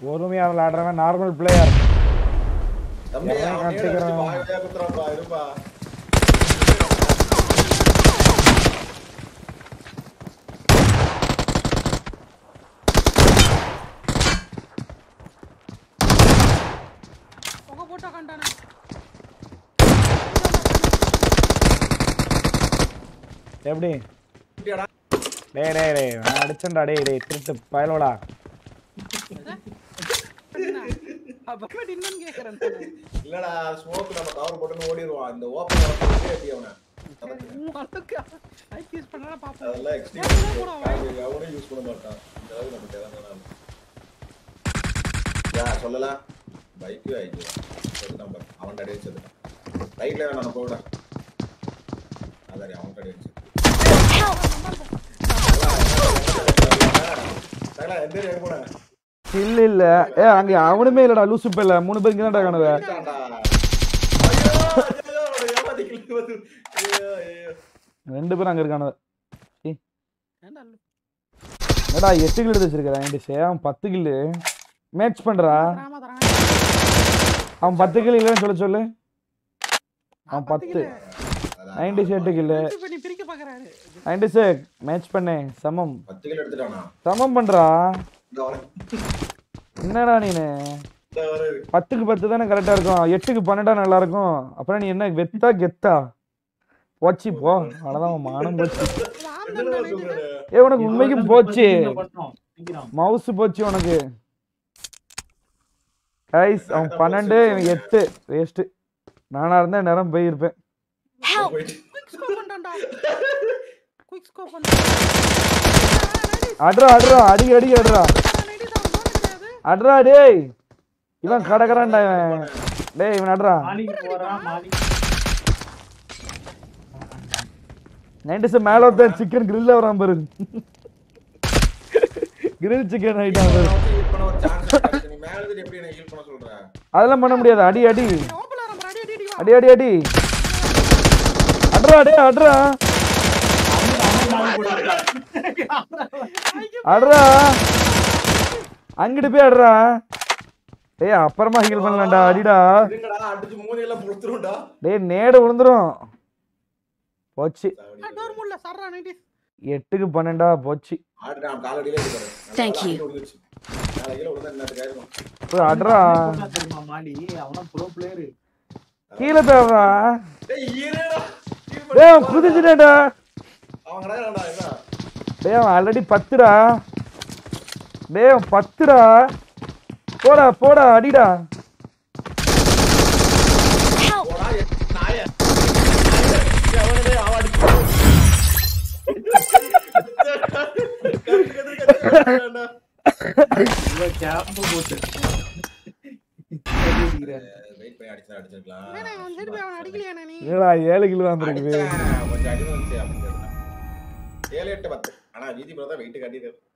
பொறுமையா விளையாடுறவன் normal player தம்பி எவன் அவனே கட்டிக்கிறான்? அடிச்சு வாயிலே குத்துறான்ப்பா, இருப்பா. புகை போட்டு உக்காண்டானே எப்படி குட்டியாடா. டேய் டேய் டேய் நான் அடிச்சேன்டா டேய் டேய் திருட்டு பயலோடா அப்புறமா இன்னும் கேக்குறேன் இல்லடா smoke நம்ம cover போட்டுன்னு ஓடிருவான். இந்த open வரப்போதே எப்படி அவனை? உன் அளவுக்கு ஐபிஎஸ் பண்ணா பாப்போம் அதெல்லாம் extreme. ஏன் கூட வாய்? அவன் எவனும் use பண்ண மாட்டான். இந்த அளவுக்கு நமக்கு தேவையான ஆளு. யா, சொல்லலாம் பைக்கு ஆயிடுச்சு செத்துட்டான் பாரு. அவன் அடி வச்சதுட்டான் ரைட்ல வேணாம் நம்ம போவிடா அதாரி அவன் அடி வச்சு சகலா எந்த ஏரியா போன இல்ல இல்ல ஏ அங்க அவனுமே இல்லடா லூசு பேல மூணு பேர் இங்க தான் காணுவ ஐயோ ஐயோ அவனை ஏமாத்தி கிள்ளி வந்து ஐயோ ஐயோ ரெண்டு பேரும் அங்க இருக்கானுவ ஏன்டா அல்லு? என்னடா எட்டு கிலோ எடுத்து வச்சிருக்கா என்கிட்ட சேம் பத்து கில்லு மேட்ச் பண்றா தராம தராம அவன் பத்து கிலோ இல்லைன்னு சொல்ல சொல்லு அவன் பத்து அதான் நைன்டி எட்டு கில்லு இப்ப நீ பிரிக்க பாக்குறாரு நைன்டி சிக்ஸ் மேட்ச் பண்ணேன் சமம் பத்து கிலோ எடுத்துட்டானா சமம் பண்றா இந்த வரேன் என்னடா நீனு இந்த வரேன் பத்துக்கு பத்து தானே கரெக்டா இருக்கும் எட்டுக்கு பன்னெண்டா நல்லா இருக்கும் அப்புறம் நீ என்ன வெத்தா கெத்தா போச்சு போ அவ்வளவுதான் உன் மானம் போச்சு என்னடா சொல்ற ஏ உனக்கு உண்மைக்கும் போச்சு பண்றோம் சீக்கிரம் மவுஸ் போச்சு உனக்கு கைஸ் அவன் பன்னெண்டு இவன் எட்டு வேஸ்ட் நானா இருந்தா நேரம் போயிருப்பேன் போயிட்டு குயிக் ஸ்கோர் பண்ணிட்டான்டா குயிக் ஸ்கோர் பண்ணிட்டான் அட்ரா அட்ரா அடி அடி அட்ரா அட்ரா டேய் இவன் கடக்கறான்டா இவன் டேய் இவன் அட்ரா மாலிக்கு போறான் மாலி நைன்டி மேல ஒருத்தன் சிக்கன் கிரில்ல வரான் பாரு கிரில் சிக்கன் ஐட்டம் பாரு ஹீல் பண்ண ஒரு சான்ஸ் கிடைச்சு நீ மேல இருந்து எப்படி என்ன ஹீல் பண்ண சொல்ற அதெல்லாம் பண்ண முடியாது அடி அடி ஓப்பல வர அடி அடி அடி வா அடி அடி அடி அட்ரா டேய் அட்ரா அட்ரா அங்கிட்டு போய் அட்ரா டேய் அப்புறமா ஹீல் பண்ணலாம்டா அடிடா இருங்கடா அடிச்சு மூணு எல்லாம் புடுத்துரும்டா டேய் நேடு விழுந்துரும் போச்சு டோர் முள்ள சர்ரா நைட்டி எட்டுக்கு பன்னெண்டா போச்சு ஆடு நான் காலடியிலே இருக்காரு Thank you. நாளை கீழே விழுந்தா என்ன காரணம் போய் அட்ரா தெரியுமா மாலி அவனா ப்ரோ பிளேயர் கீழே தேடுறா டேய் இருடா heal பண்ணு. டேய் அவன் குதிச்சுட்டேன்டா அவன் கிடக்குறான்டா என்ன டேய் அவன் ஆல்ரெடி பத்துடா டேய் அவன் பத்துடா போடா போடா அடிடா போடா எ- நாயே அவனே அவன் அடிச்சு கத்து கத்து கத்து கத்துடா. இவன் கேம்ப் போட்டு வெயிட் பண்ணி அடிச்சா அடிச்சிருக்கலாம் ஏன்னா அவன் சைடு போய் அவன் அடிக்கலையாண்ணா நீ என்னடா ஏழு கிலோ வந்துருக்குது அடிச்சேன். கொஞ்சம் அடி வந்துச்சு அப்படின்னு சொல்லிட்டான். ஏழு எட்டு பத்து ஆனா வீதி தான் வெயிட் காட்டிட்டு